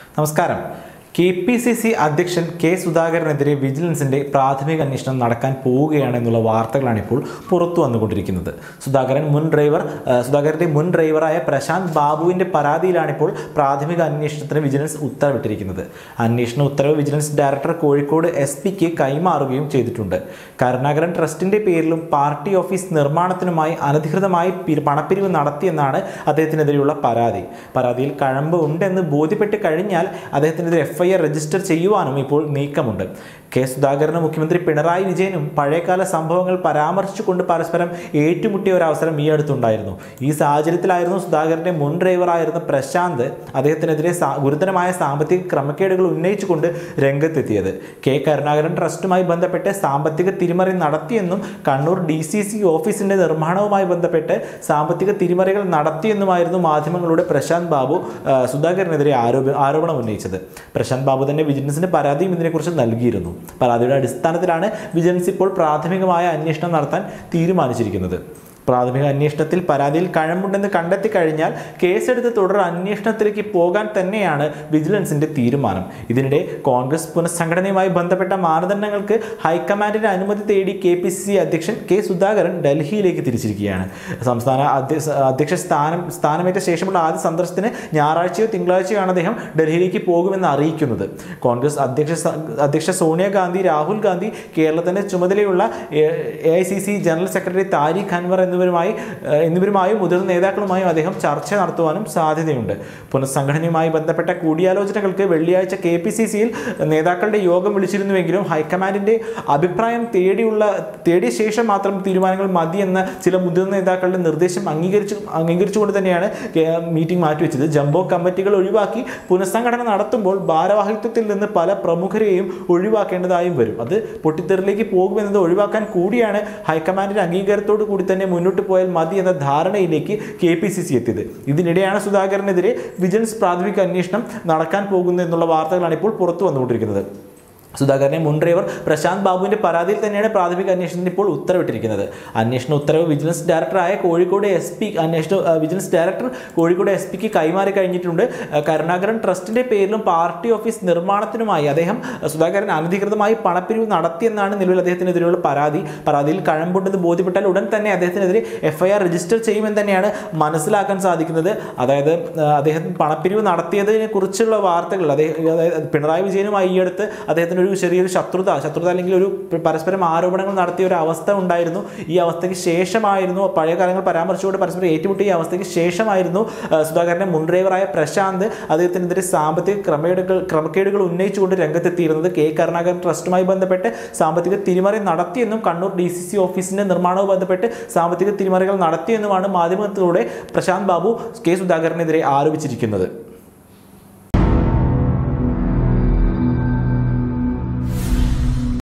നമസ്കാരം K P C C അധ്യക്ഷൻ K സുധാകരനെതിരെ വിജിലൻസിന്റെ പ്രാഥമിക അന്വേഷണം നടക്കാൻ പോവുകയാണ് എന്നുള്ള വാർത്തകളാണ് ഇപ്പോൾ പുറത്തു വന്നുകൊണ്ടിരിക്കുന്നത് സുധാകരൻ മുൻ ഡ്രൈവർ ആ, സുധാകരന്റെ മുൻ ഡ്രൈവറായ പ്രശാന്ത് ബാബുവിന്റെ പരാതിയിലാണ് ഇപ്പോൾ പ്രാഥമിക അന്വേഷണത്തിന് വിജിലൻസ് ഉത്തരവിട്ടിരിക്കുന്നത് അന്വേഷണ ഉത്തരവ് വിജിലൻസ് ഡയറക്ടർ കോഴിക്കോട് എസ് പിക്ക് കൈമാറുകയും ചെയ്തിട്ടുണ്ട് കരുണാകരൻ ട്രസ്റ്റിന്റെ പേരിലും പാർട്ടി ഓഫീസ് നിർമ്മാണത്തിനുമായി അനധികൃതമായി പി- പണപ്പിരിവ് നടത്തിയെന്നാണ് അദ്ദേഹത്തിനെതിരെയുള്ള പരാതി പരാതിയിൽ കഴമ്പ് ഉണ്ടെന്ന് ബോധ്യപ്പെട്ട് കഴിഞ്ഞാൽ അദ്ദേഹത്തിനെതിരെ എഫ് ഐ ആർ രജിസ്റ്റർ ചെയ്യുവാനും ഇപ്പോൾ നീക്കമുണ്ട് കെ സുധാകരനും മുഖ്യമന്ത്രി പിണറായി വിജയനും പഴയകാല സംഭവങ്ങൾ പരാമർശിച്ചുകൊണ്ട് പരസ്പരം ഏറ്റുമുട്ടിയ ഒരു അവസരം ഈ അടുത്തുണ്ടായിരുന്നു ഈ സാഹചര്യത്തിലായിരുന്നു സുധാകരന്റെ മുൻ ഡ്രൈവറായിരുന്ന പ്രശാന്ത് അദ്ദേഹത്തിനെതിരെ സാ- ഗുരുതരമായ സാമ്പത്തിക ക്രമക്കേടുകൾ ഉന്നയിച്ചുകൊണ്ട് രംഗത്തെത്തിയത് കെ കരുണാകരൻ ട്രസ്റ്റുമായി ബന്ധപ്പെട്ട് സാമ്പത്തിക തിരിമറി നടത്തിയെന്നും കണ്ണൂർ ഡി സി സി ഓഫീസിന്റെ നിർമ്മാണവുമായി ബന്ധപ്പെട്ട് സാമ്പത്തിക തിരിമറികൾ നടത്തിയെന്നുമായിരുന്നു മാധ്യമങ്ങളുടെ പ്രശാന്ത് ബാബു ആ, സുധാകരനെതിരെ ആരോപ ആരോപണം ഉന്നയിച്ചത് പ്രശാന്ത് ബാബു തന്നെ വിജിലൻസിന് പരാതിയും ഇതിനെക്കുറിച്ച് നൽകിയിരുന്നു പരാതിയുടെ അടിസ്ഥാനത്തിലാണ് വിജിലൻസ് ഇപ്പോൾ പ്രാഥമികമായ അന്വേഷണം നടത്താൻ തീരുമാനിച്ചിരിക്കുന്നത് പ്രാഥമിക അന്വേഷണത്തിൽ പരാതിയിൽ കഴമ്പുണ്ടെന്ന് കണ്ടെത്തി കഴിഞ്ഞാൽ കേസെടുത്ത് തുടർ അന്വേഷണത്തിലേക്ക് പോകാൻ തന്നെയാണ് വിജിലൻസിന്റെ തീരുമാനം ഇതിനിടെ കോൺഗ്രസ് പുനഃസംഘടനയുമായി ബന്ധപ്പെട്ട മാനദണ്ഡങ്ങൾക്ക് ഹൈക്കമാൻഡിന്റെ അനുമതി തേടി കെ പി സി സി അധ്യക്ഷൻ കെ സുധാകരൻ ഡൽഹിയിലേക്ക് തിരിച്ചിരിക്കുകയാണ് സംസ്ഥാന അധ്യക്ഷ അധ്യക്ഷ സ്ഥാനം സ്ഥാനമേറ്റ ശേഷമുള്ള ആദ്യ സന്ദർശനത്തിന് ഞായറാഴ്ചയോ തിങ്കളാഴ്ചയോ ആണ് അദ്ദേഹം ഡൽഹിയിലേക്ക് പോകുമെന്ന് അറിയിക്കുന്നത് കോൺഗ്രസ് അധ്യക്ഷ സ- അധ്യക്ഷ സോണിയാഗാന്ധി രാഹുൽ ഗാന്ധി കേരളത്തിന്റെ ചുമതലയുള്ള A I C C general secretary Tariq Anwar എന്നിവരുമായി ഏഹ്, എന്നിവരുമായും മുതിർന്ന നേതാക്കളുമായും അദ്ദേഹം ചർച്ച നടത്തുവാനും സാധ്യതയുണ്ട് പുനഃസംഘടനയുമായി ബന്ധപ്പെട്ട കൂടിയാലോചനകൾക്ക് വെള്ളിയാഴ്ച കെ പി സി സിയിൽ നേതാക്കളുടെ യോഗം വിളിച്ചിരുന്നുവെങ്കിലും ഹൈക്കമാൻഡിന്റെ അഭിപ്രായം തേടിയുള്ള തേടിയ ശേഷം മാത്രം തീരുമാനങ്ങൾ മതിയെന്ന ചില മുതിർന്ന നേതാക്കളുടെ നിർദ്ദേശം അംഗീകരിച്ചു അംഗീകരിച്ചുകൊണ്ട് തന്നെയാണ് കെ- മീറ്റിംഗ് മാറ്റിവെച്ചത് ജംബോ കമ്മിറ്റികൾ ഒഴിവാക്കി പുനഃസംഘടന നടത്തുമ്പോൾ ഭാരവാഹിത്വത്തിൽ നിന്ന് പല പ്രമുഖരെയും ഒഴിവാക്കേണ്ടതായും വരും അത് പൊട്ടിത്തെറിലേക്ക് പോകുമെന്നത് ഒഴിവാക്കാൻ കൂടിയാണ് ഹൈക്കമാൻഡിന്റെ അംഗീകാരത്തോടു കൂടി തന്നെ മുന്നോട്ട് പോയാൽ മതി എന്ന ധാരണയിലേക്ക് കെ പി സി സി എത്തിയത് ഇതിനിടെയാണ് സുധാകരനെതിരെ വിജിലൻസ് പ്രാഥമിക അന്വേഷണം നടക്കാൻ പോകുന്നു എന്നുള്ള വാർത്തകളാണ് ഇപ്പോൾ പുറത്തു വന്നുകൊണ്ടിരിക്കുന്നത് സുധാകരനെ മുൻ ഡ്രൈവർ പ്രശാന്ത് ബാബുവിന്റെ പരാതിയിൽ തന്നെയാണ് പ്രാഥമിക അന്വേഷണത്തിന് ഇപ്പോൾ ഉത്തരവിട്ടിരിക്കുന്നത് അന്വേഷണ ഉത്തരവ് വിജിലൻസ് ഡയറക്ടറായ കോഴിക്കോട് എസ് പി അന്വേഷണ ആ, വിജിലൻസ് ഡയറക്ടർ കോഴിക്കോട് എസ് പിക്ക് കൈമാറി കഴിഞ്ഞിട്ടുണ്ട് ആ, കരുണാകരൻ ട്രസ്റ്റിന്റെ പേരിലും പാർട്ടി ഓഫീസ് നിർമ്മാണത്തിനുമായി അദ്ദേഹം ആ, സുധാകരൻ അനധികൃതമായി പണപ്പിരിവ് നടത്തിയെന്നാണ് നിലവിൽ അദ്ദേഹത്തിനെതിരെയുള്ള പരാതി പരാതിയിൽ കഴമ്പുണ്ടെന്ന് ബോധ്യപ്പെട്ടാൽ ഉടൻ തന്നെ അദ്ദേഹത്തിനെതിരെ എഫ്ഐആർ രജിസ്റ്റർ ചെയ്യുമെന്ന് തന്നെയാണ് മനസ്സിലാക്കാൻ സാധിക്കുന്നത് അതായത് ആ, അദ്ദേഹം പണപ്പിരിവ് നടത്തിയതിനെ കുറിച്ചുള്ള വാർത്തകൾ അദ്ദേഹം അതായത് പിണറായി വിജയനുമായി ഈ അടുത്ത് അദ്ദേഹത്തിന് ഒരു ചെറിയൊരു ശത്രുത ശത്രുത അല്ലെങ്കിൽ ഒരു പരസ്പരം ആരോപണങ്ങൾ നടത്തിയ ഒരു അവസ്ഥ ഉണ്ടായിരുന്നു ഈ അവസ്ഥയ്ക്ക് ശേഷമായിരുന്നു പഴയ കാലങ്ങൾ പരാമർശിച്ചുകൊണ്ട് പരസ്പരം ഏറ്റുമുട്ടിയ ഈ അവസ്ഥയ്ക്ക് ശേഷമായിരുന്നു ആ, സുധാകരന്റെ മുൻ ഡ്രൈവറായ പ്രശാന്ത് അദ്ദേഹത്തിനെതിരെ സാമ്പത്തിക ക്രമക്കേടുകൾ ക്രമക്കേടുകൾ ഉന്നയിച്ചുകൊണ്ട് രംഗത്തെത്തിയിരുന്നത് കെ കരുണാകരൻ ട്രസ്റ്റുമായി ബന്ധപ്പെട്ട് സാമ്പത്തിക തിരിമറി നടത്തിയെന്നും കണ്ണൂർ ഡി സി സി ഓഫീസിന്റെ നിർമ്മാണവുമായി ബന്ധപ്പെട്ട് സാമ്പത്തിക തിരിമറികൾ നടത്തിയെന്നുമാണ് മാധ്യമത്തിലൂടെ പ്രശാന്ത് ബാബു കെ സുധാകരനെതിരെ ആരോപിച്ചിരിക്കുന്നത്